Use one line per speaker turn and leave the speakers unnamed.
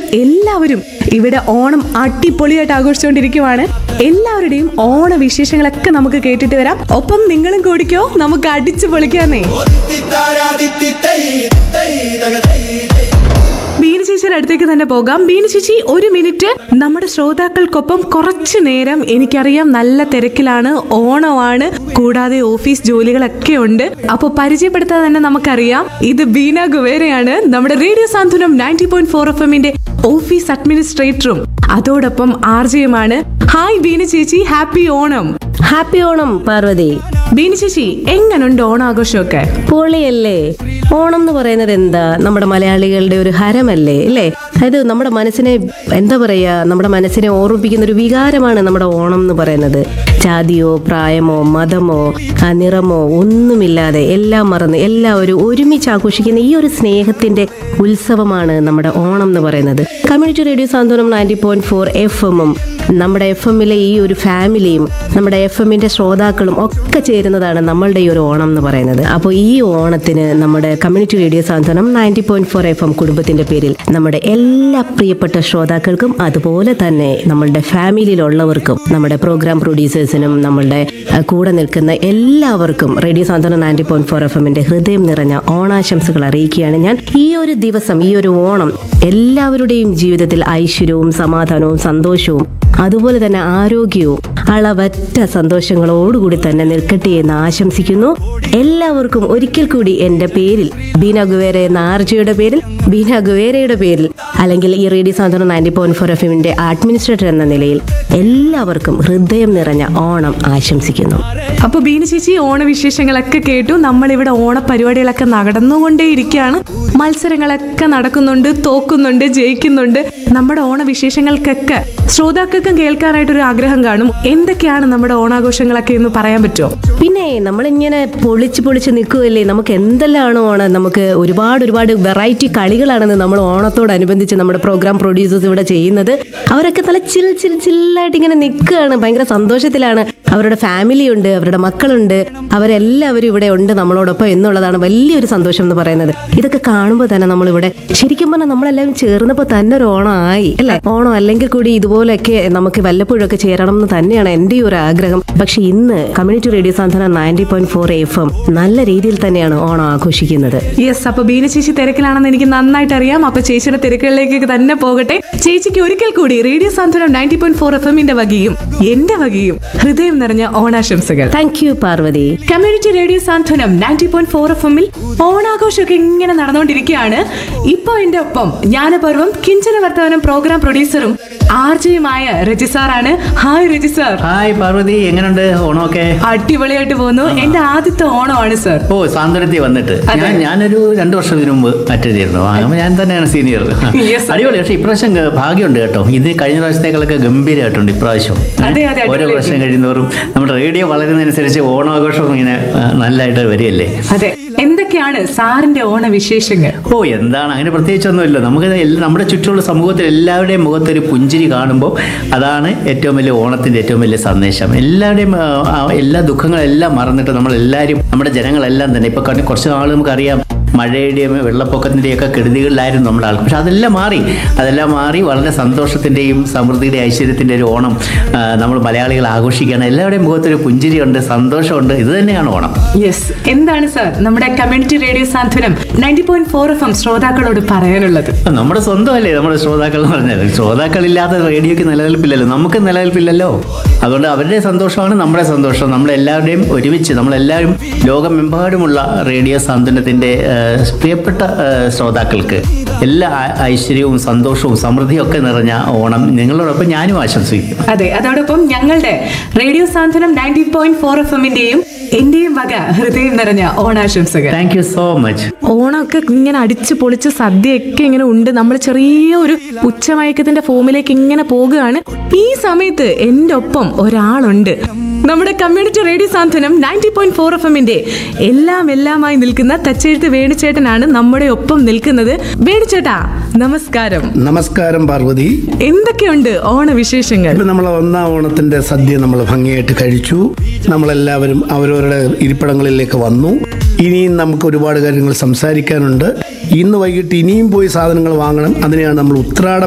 എല്ലാവരും ഇവിടെ ഓണം അടിപൊളിയായിട്ട് ആഘോഷിച്ചുകൊണ്ടിരിക്കുവാണ് എല്ലാവരുടെയും ഓണ വിശേഷങ്ങളൊക്കെ നമുക്ക് കേട്ടിട്ട് വരാം ഒപ്പം നിങ്ങളും കൂടിക്കോ നമുക്ക് അടിച്ചു പൊളിക്കാന്നേ ബീന ചേച്ചിയുടെ അടുത്തേക്ക് തന്നെ പോകാം ബീന ചേച്ചി ഒരു മിനിറ്റ് നമ്മുടെ ശ്രോതാക്കൾക്കൊപ്പം കുറച്ചു നേരം എനിക്കറിയാം നല്ല തിരക്കിലാണ് ഓണമാണ് കൂടാതെ ഓഫീസ് ജോലികളൊക്കെ ഉണ്ട് അപ്പൊ പരിചയപ്പെടുത്താതെ തന്നെ നമുക്കറിയാം ഇത് ബീന ഗുവേരയാണ് നമ്മുടെ radio Santhwanam ninety point four F എമ്മിന്റെ ഓഫീസ് അഡ്മിനിസ്ട്രേറ്ററും അതോടൊപ്പം ആർജയുമാണ് ഹായ് ബീന ചേച്ചി ഹാപ്പി ഓണം
ഹാപ്പി ഓണം പാർവതി
ബീന ചേച്ചി എങ്ങനുണ്ട് ഓണാഘോഷമൊക്കെ
പൊളിയല്ലേ ഓണം എന്ന് പറയുന്നത് എന്താ നമ്മുടെ മലയാളികളുടെ ഒരു ഹരമല്ലേ അല്ലേ അതായത് നമ്മുടെ മനസ്സിനെ എന്താ പറയാ നമ്മുടെ മനസ്സിനെ ഓർമ്മിപ്പിക്കുന്ന ഒരു വികാരമാണ് നമ്മുടെ ഓണം എന്ന് പറയുന്നത് ജാതിയോ പ്രായമോ മതമോ ആ, നിറമോ ഒന്നുമില്ലാതെ എല്ലാം മറന്ന് എല്ലാവരും ഒരുമിച്ച് ആഘോഷിക്കുന്ന ഈ ഒരു സ്നേഹത്തിന്റെ ഉത്സവമാണ് നമ്മുടെ ഓണം എന്ന് പറയുന്നത് community radio Santhwanam ninety point four F എമ്മും നമ്മുടെ എഫ് എമ്മിലെ ഈ ഒരു ഫാമിലിയും നമ്മുടെ എഫ് എമ്മിന്റെ ശ്രോതാക്കളും ഒക്കെ ചേരുന്നതാണ് നമ്മളുടെ ഈ ഒരു ഓണം എന്ന് പറയുന്നത് അപ്പോൾ ഈ ഓണത്തിന് നമ്മുടെ community radio Santhwanam ninety point four F M കുടുംബത്തിന്റെ പേരിൽ നമ്മുടെ എല്ലാ പ്രിയപ്പെട്ട ശ്രോതാക്കൾക്കും അതുപോലെ തന്നെ നമ്മളുടെ ഫാമിലിയിലുള്ളവർക്കും നമ്മുടെ പ്രോഗ്രാം പ്രൊഡ്യൂസേഴ്സിനും നമ്മളുടെ അഹ്, കൂടെ നിൽക്കുന്ന എല്ലാവർക്കും radio Santhwanam ninety point four F എമ്മിന്റെ ഹൃദയം നിറഞ്ഞ ഓണാശംസകൾ അറിയിക്കുകയാണ് ഞാൻ ഈ ഒരു ദിവസം ഈ ഒരു ഓണം എല്ലാവരുടെയും ജീവിതത്തിൽ ഐശ്വര്യവും സമാധാനവും സന്തോഷവും അതുപോലെ തന്നെ ആരോഗ്യവും അളവറ്റ സന്തോഷങ്ങളോടുകൂടി തന്നെ നിൽക്കട്ടെ എന്ന് ആശംസിക്കുന്നു എല്ലാവർക്കും ഒരിക്കൽ കൂടി എൻ്റെ പേരിൽ ബീന ഗുവേര എന്ന ആർജിയുടെ പേരിൽ ബീന ഗുവേരയുടെ പേരിൽ അല്ലെങ്കിൽ ഈ radio Santhwanam ninety point four F എമ്മിന്റെ അഡ്മിനിസ്ട്രേറ്റർ എന്ന നിലയിൽ എല്ലാവർക്കും ഹൃദയം നിറഞ്ഞ ഓണം ആശംസിക്കുന്നു
അപ്പൊ ബീന ചേച്ചി ഓണവിശേഷങ്ങളൊക്കെ കേട്ടു നമ്മളിവിടെ ഓണപരിപാടികളൊക്കെ നടന്നുകൊണ്ടേയിരിക്കുകയാണ് മത്സരങ്ങളൊക്കെ നടക്കുന്നുണ്ട് തോക്കുന്നുണ്ട് ജയിക്കുന്നുണ്ട് നമ്മുടെ ഓണവിശേഷങ്ങൾക്കൊക്കെ ശ്രോതാക്കൾക്കും കേൾക്കാനായിട്ട് ഒരു ആഗ്രഹം കാണും എന്തൊക്കെയാണ് നമ്മുടെ ഓണാഘോഷങ്ങളൊക്കെ എന്ന് പറയാൻ പറ്റുമോ
പിന്നെ നമ്മളിങ്ങനെ പൊളിച്ച് പൊളിച്ച് നിൽക്കുകയല്ലേ നമുക്ക് എന്തെല്ലാമാണ് ഓണം നമുക്ക് ഒരുപാട് ഒരുപാട് വെറൈറ്റി കളികളാണെന്ന് നമ്മൾ ഓണത്തോടനുബന്ധിച്ച് നമ്മുടെ പ്രോഗ്രാം പ്രൊഡ്യൂസേഴ്സ് ഇവിടെ ചെയ്യുന്നത് അവരൊക്കെ നല്ല ചിൽ ചിൽ ചില്ലായിട്ട് ഇങ്ങനെ നിൽക്കുകയാണ് ഭയങ്കര സന്തോഷത്തിലാണ് അവരുടെ ഫാമിലി ഉണ്ട് അവരുടെ മക്കളുണ്ട് അവരെല്ലാവരും ഇവിടെ ഉണ്ട് നമ്മളോടൊപ്പം എന്നുള്ളതാണ് വലിയൊരു സന്തോഷം എന്ന് പറയുന്നത് ഇതൊക്കെ കാണുമ്പോൾ തന്നെ നമ്മളിവിടെ ശരിക്കും പറഞ്ഞാൽ നമ്മളെല്ലാവരും ചേർന്നപ്പോൾ തന്നെ ഒരു ഓണം ആയി അല്ലേ ഓണം അല്ലെങ്കിൽ കൂടി ഇതുപോലെയൊക്കെ നമുക്ക് വല്ലപ്പോഴും ഒക്കെ ചേരണം എന്ന് തന്നെയാണ് എൻ്റെ ഒരു ആഗ്രഹം പക്ഷെ ഇന്ന് community radio Santhwana ninety point four F M നല്ല രീതിയിൽ തന്നെയാണ് ഓണം ആഘോഷിക്കുന്നത്
യെസ് അപ്പൊ ബീന ചേച്ചി തിരക്കിലാണെന്ന് എനിക്ക് നന്നായിട്ട് അറിയാം അപ്പൊ ചേച്ചിയുടെ തിരക്കുകളിലേക്ക് തന്നെ പോകട്ടെ ചേച്ചിക്ക് ഒരിക്കൽ കൂടി radio Santhwanam ninety point four F എമ്മിന്റെ വകയും എന്റെ വകയും ഹൃദയം നിറഞ്ഞ ഓണാശംസകൾ
thank you Parvathy
community radio Santhwanam ninety point four F എമ്മിൽ ഓണാഘോഷമൊക്കെ ഇങ്ങനെ നടന്നുകൊണ്ടിരിക്കുകയാണ് ഇപ്പൊ എന്റെ ഒപ്പം ജ്ഞാനപർവം കിഞ്ചന വർത്തമാനം പ്രോഗ്രാം പ്രൊഡ്യൂസറും ആർജയുമായ രജിസാറാണ് ഹായ് രജിസാർ
ഹായ് പാർവതി എങ്ങനെയുണ്ട് ഓണമൊക്കെ
അടിപൊളിയായിട്ട് പോകുന്നു എന്റെ ആദ്യത്തെ ഓണമാണ് സർ
ഓ സാന്ത്വനത്തിൽ വന്നിട്ട് ഞാൻ ഞാനൊരു രണ്ടു വർഷം ഇതിനു മുമ്പ് അറ്റൻഡ് ചെയ്തിരുന്നു അങ്ങനെ ഞാൻ തന്നെയാണ് സീനിയർ
Yes, sir.
അടിപൊളി പക്ഷേ ഇപ്രാവശ്യം ഗ- ഭാഗ്യമുണ്ട് കേട്ടോ ഇത് കഴിഞ്ഞ പ്രാവശ്യത്തേക്കാളൊക്കെ ഗംഭീരമായിട്ടുണ്ട് ഇപ്രാവശ്യം
അതെ, അതെ,
ഓരോ
അടിപൊളിയായിട്ടുണ്ട്.
വർഷം കഴിയുന്നവരും നമ്മുടെ റേഡിയോ വളരുന്നതനുസരിച്ച് ഓണാഘോഷം ഇങ്ങനെ ആ, നല്ലതായിട്ട് വരികയല്ലേ
അതെ എന്തൊക്കെയാണ് സാറിന്റെ ഓണവിശേഷങ്ങൾ
ഓ എന്താണ് അങ്ങനെ പ്രത്യേകിച്ചൊന്നുമില്ല നമുക്ക് എല്ലാ- നമ്മുടെ ചുറ്റുമുള്ള സമൂഹത്തിൽ എല്ലാവരുടെയും മുഖത്തൊരു പുഞ്ചിരി കാണുമ്പോൾ അതാണ് ഏറ്റവും വലിയ ഓണത്തിൻ്റെ ഏറ്റവും വലിയ സന്ദേശം എല്ലാവരുടെയും ആ, ആ, എല്ലാ ദുഃഖങ്ങളെല്ലാം മറന്നിട്ട് നമ്മളെല്ലാവരും നമ്മുടെ ജനങ്ങളെല്ലാം തന്നെ ഇപ്പോൾ കുറച്ച് നാൾ നമുക്കറിയാം മഴയുടെയും വെള്ളപ്പൊക്കത്തിൻ്റെയും ഒക്കെ കെടുതികളിലായിരുന്നു നമ്മുടെ ആൾ പക്ഷെ അതെല്ലാം മാറി അതെല്ലാം മാറി വളരെ സന്തോഷത്തിൻ്റെയും സമൃദ്ധിയുടെ ഐശ്വര്യത്തിൻ്റെ ഒരു ഓണം ആ, നമ്മൾ മലയാളികൾ ആഘോഷിക്കുകയാണ് എല്ലാവരുടെയും മുഖത്തൊരു പുഞ്ചിരിയുണ്ട് സന്തോഷമുണ്ട് ഇത് തന്നെയാണ് ഓണം
യെസ് എന്താണ് സാർ നമ്മുടെ community radio Santhwanam ninety point four F M ശ്രോതാക്കളോട് പറയാനുള്ളത്
നമ്മുടെ സ്വന്തമല്ലേ നമ്മുടെ ശ്രോതാക്കൾ എന്ന് പറഞ്ഞാൽ ശ്രോതാക്കളില്ലാത്ത റേഡിയോക്ക് നിലനിൽപ്പില്ലല്ലോ നമുക്ക് നിലനിൽപ്പില്ലല്ലോ അതുകൊണ്ട് അവരുടെ സന്തോഷമാണ് നമ്മുടെ സന്തോഷം നമ്മളെല്ലാവരുടെയും ഒരുമിച്ച് നമ്മളെല്ലാവരും ലോകമെമ്പാടുമുള്ള റേഡിയോ സാന്ത്വനത്തിൻ്റെ ഏഹ്, പ്രിയപ്പെട്ട ഏഹ്, ശ്രോതാക്കൾക്ക് എല്ലാ ഐ- ഐശ്വര്യവും സന്തോഷവും സമൃദ്ധിയും ഒക്കെ നിറഞ്ഞ ഓണം നിങ്ങളോടൊപ്പം ഞാനും ആശംസിക്കും
അതെ അതോടൊപ്പം ഞങ്ങളുടെ radio Santhwanam ninety point four F എമ്മിന്റെയും എന്റെയും വക ഹൃദയം നിറഞ്ഞ ഓണാശംസകൾ
താങ്ക് യു സോ മച്ച്
ഓണമൊക്കെ ഇങ്ങനെ അടിച്ചു പൊളിച്ച് സദ്യയൊക്കെ ഇങ്ങനെ ഉണ്ട് നമ്മൾ ചെറിയ ഒരു ഉച്ചമയക്കത്തിന്റെ ഫോമിലേക്ക് ഇങ്ങനെ പോകുകയാണ് ഈ സമയത്ത് എന്റെ ഒപ്പം ഒരാളുണ്ട് നമ്മുടെ community radio Santhwanam ninety point four F എമ്മിന്റെ എല്ലാം എല്ലാമായി നിൽക്കുന്ന തച്ചെഴുത്ത് വേണുചേട്ടനാണ് നമ്മുടെ ഒപ്പം നിൽക്കുന്നത് വേണുചേട്ടാ നമസ്കാരം
നമസ്കാരം പാർവതി
എന്തൊക്കെയുണ്ട് ഓണവിശേഷങ്ങൾ
ഇപ്പൊ നമ്മൾ ഒന്നാം ഓണത്തിന്റെ സദ്യ നമ്മൾ ഭംഗിയായിട്ട് കഴിച്ചു നമ്മളെല്ലാവരും അവരവരുടെ ഇരിപ്പിടങ്ങളിലേക്ക് വന്നു ഇനിയും നമുക്ക് ഒരുപാട് കാര്യങ്ങൾ സംസാരിക്കാനുണ്ട് ഇന്ന് വൈകിട്ട് ഇനിയും പോയി സാധനങ്ങൾ വാങ്ങണം അതിനെയാണ് നമ്മൾ ഉത്രാട